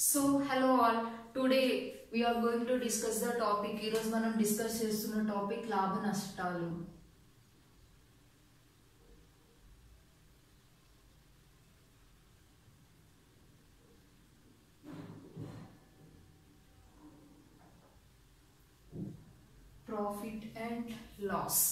so hello all today we are going to discuss the topic ఈరోజు మనం discuss చేస్తున్న topic లాభ నష్టాలు profit and loss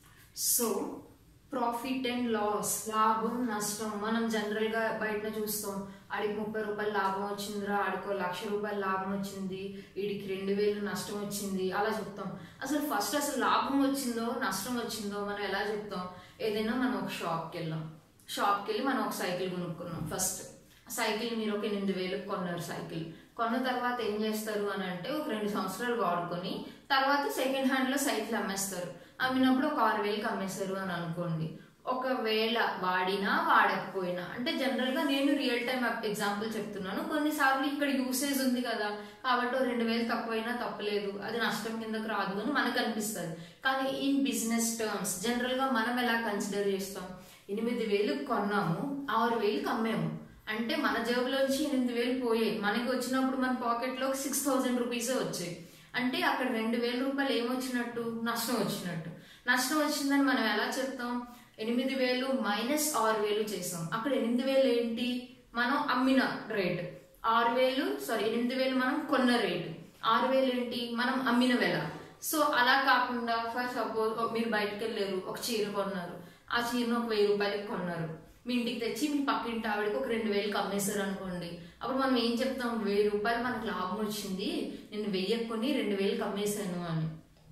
so profit and loss లాభం నష్టం మనం జనరల్ గా బయట చూస్తాం ఆడికి ముప్పై రూపాయలు లాభం వచ్చిందిరా ఆడికో లక్ష రూపాయలు లాభం వచ్చింది వీడికి రెండు వేలు నష్టం వచ్చింది అలా చెప్తాం అసలు ఫస్ట్ అసలు లాభం వచ్చిందో నష్టం వచ్చిందో మనం ఎలా చెప్తాం ఏదైనా మనం ఒక షాప్కి వెళ్ళాం షాప్కి వెళ్ళి మనం ఒక సైకిల్ కొనుక్కున్నాం ఫస్ట్ సైకిల్ మీరు ఒక ఎనిమిది వేలకు కొన్నారు సైకిల్ కొన్న తర్వాత ఏం చేస్తారు అని అంటే ఒక రెండు సంవత్సరాలు వాడుకొని తర్వాత సెకండ్ హ్యాండ్ లో సైకిల్ అమ్మేస్తారు అమ్మినప్పుడు ఒక ఆరు వేలకు అమ్మేస్తారు అని అనుకోండి ఒకవేళ వాడినా వాడకపోయినా అంటే జనరల్ గా నేను రియల్ టైం ఎగ్జాంపుల్ చెప్తున్నాను కొన్నిసార్లు ఇక్కడ యూసేజ్ ఉంది కదా కాబట్టి ఓ రెండు వేలు తక్కువైనా తప్పలేదు అది నష్టం కిందకు రాదు అని మనకు అనిపిస్తుంది కానీ ఇన్ బిజినెస్ టర్మ్స్ జనరల్ గా మనం ఎలా కన్సిడర్ చేస్తాం ఎనిమిది వేలు కొన్నాము ఆరు వేలకు అమ్మాము అంటే మన జేబులోంచి ఎనిమిది వేలు పోయాయి మనకి వచ్చినప్పుడు మన పాకెట్ లో సిక్స్ థౌసండ్ రూపీసే వచ్చాయి అంటే అక్కడ రెండు వేల రూపాయలు ఏమొచ్చినట్టు నష్టం వచ్చినట్టు నష్టం వచ్చిందని మనం ఎలా చెప్తాం ఎనిమిది వేలు మైనస్ ఆరు వేలు చేసాం అక్కడ ఎనిమిది వేలు ఏంటి మనం అమ్మిన రేట్ ఆరు వేలు సారీ ఎనిమిది వేలు మనం కొన్న రేట్ ఆరు వేలు ఏంటి మనం అమ్మిన వెల సో అలా కాకుండా ఫర్ సపోజ్ మీరు బయటకు వెళ్ళారు ఒక చీర కొన్నారు ఆ చీరను ఒక వెయ్యి రూపాయలకి కొన్నారు మీ ఇంటికి తెచ్చి మీ పక్కింటి ఆవిడకి ఒక రెండు వేలకు అమ్మేశారు అనుకోండి అప్పుడు మనం ఏం చెప్తాం వెయ్యి రూపాయలు మనకు లాభం వచ్చింది నేను వెయ్యి కొని రెండు వేలకు అమ్మేశాను అని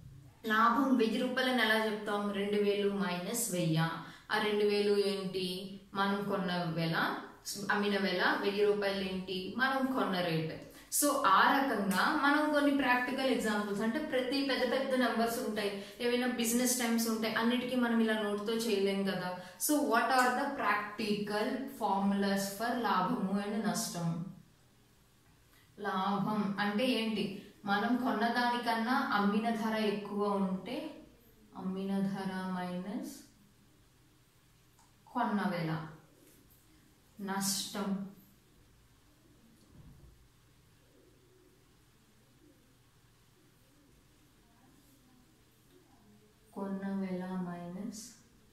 లాభం వెయ్యి రూపాయలని ఎలా చెప్తాం రెండు వేలు మైనస్ వెయ్య ఆ రెండు వేలు ఏంటి మనం కొన్న వెల అమ్మిన వెల వెయ్యి రూపాయలు ఏంటి మనం కొన్న రేట్ సో ఆ రకంగా మనం కొన్ని ప్రాక్టికల్ ఎగ్జాంపుల్స్ అంటే ప్రతి పెద్ద పెద్ద నెంబర్స్ ఉంటాయి ఏవైనా బిజినెస్ టైమ్స్ ఉంటాయి అన్నిటికీ మనం ఇలా నోట్తో చేయలేం కదా so what are the practical formulas for లాభము అండ్ నష్టం లాభం అంటే ఏంటి మనం కొన్న దానికన్నా అమ్మిన ధర ఎక్కువ ఉంటే అమ్మిన ధర మైనస్ కొన్న వెల నష్టం కొన్న వెల మైనస్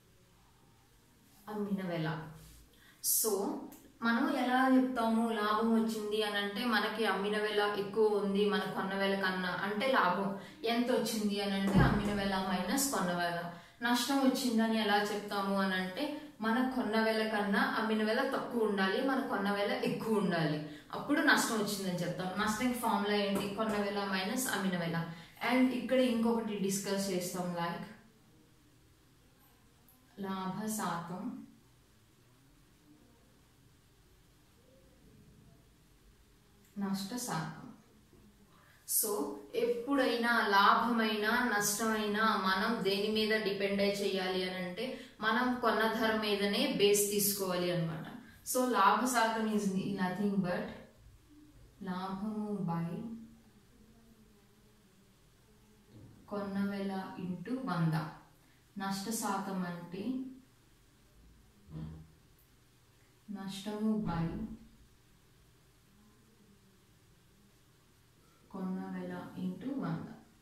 అమ్మిన వెల సో మనం ఎలా చెప్తాము లాభం వచ్చింది అని అంటే మనకి అమ్మిన వెల ఎక్కువ ఉంది మన కొన్న వెల కన్నా అంటే లాభం ఎంత వచ్చింది అని అంటే అమ్మిన వెల మైనస్ కొన్న వెల నష్టం వచ్చిందని ఎలా చెప్తాము అని అంటే మన కొన్న వెల కన్నా అమ్మిన వెల తక్కువ ఉండాలి మన కొన్న వెల ఎక్కువ ఉండాలి అప్పుడు నష్టం వచ్చిందని చెప్తాం నష్టానికి ఫార్ములా ఏంటి కొన్న వెల మైనస్ అమ్మిన వెల అండ్ ఇక్కడ ఇంకొకటి డిస్కస్ చేస్తాం లైక్ లాభ శాతం నష్ట శాతం సో ఎప్పుడైనా లాభమైనా నష్టమైనా మనం దేని మీద డిపెండ్ అయి చేయాలి అని అంటే మనం కొన్న ధర మీదనే బేస్ తీసుకోవాలి అనమాట సో లాభ శాతం ఈజ్ నథింగ్ బట్ లాభము బై కొన్న వెల ఇంటూ వంద నష్ట శాతం అంటే నష్టము బై కొన్న వెల ఇంటూ వంద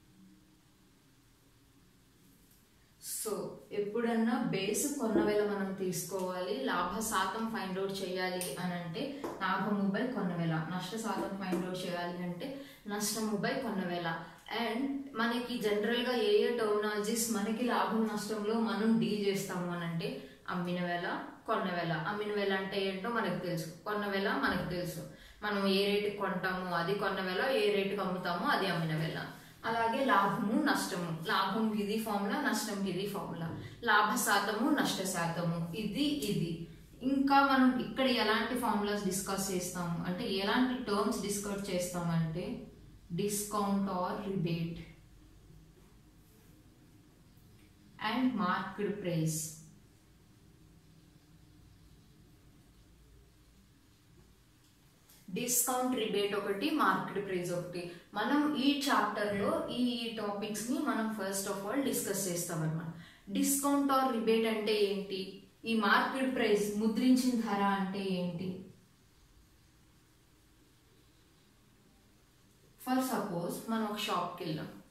సో ఎప్పుడన్నా బేస్ కొన్న వెల మనం తీసుకోవాలి లాభ శాతం ఫైండ్ అవుట్ చేయాలి అని అంటే లాభము బై కొన్న వెల నష్ట శాతం ఫైండ్ అవుట్ చేయాలి అంటే నష్టము బై కొన్న వెల అండ్ మనకి జనరల్ గా ఏ ఏ టర్మినాలజీస్ మనకి లాభం నష్టంలో మనం డీల్ చేస్తాము అని అంటే అమ్మిన వెల కొన్న వెల అమ్మిన వెల అంటే ఏంటో మనకు తెలుసు కొన్న వెల మనకు తెలుసు మనం ఏ రేటుకి కొంటామో అది కొన్న వెల ఏ రేటుకి అమ్ముతామో అది అమ్మిన వెల అలాగే లాభము నష్టము లాభం ఇది ఫార్ములా నష్టం ఇది ఫార్ములా లాభ శాతము నష్ట శాతము ఇది ఇది ఇంకా మనం ఇక్కడ ఎలాంటి ఫార్ములాస్ డిస్కస్ చేస్తాము అంటే ఎలాంటి టర్మ్స్ డిస్కస్ చేస్తామంటే discount or rebate and market price discount rebate ఒకటి మార్కెట్ ప్రైస్ ఒకటి మనం ఈ చాప్టర్ లో ఈ టాపిక్స్ ని మనం ఫస్ట్ ఆఫ్ ఆల్ డిస్కస్ చేస్తాం అనమాట డిస్కౌంట్ ఆర్ రిబేట్ అంటే ఏంటి ఈ మార్కెట్ ప్రైస్ ముద్రించిన ధర అంటే ఏంటి సపోజ్ మనం ఒక షాప్కి వెళ్ళాం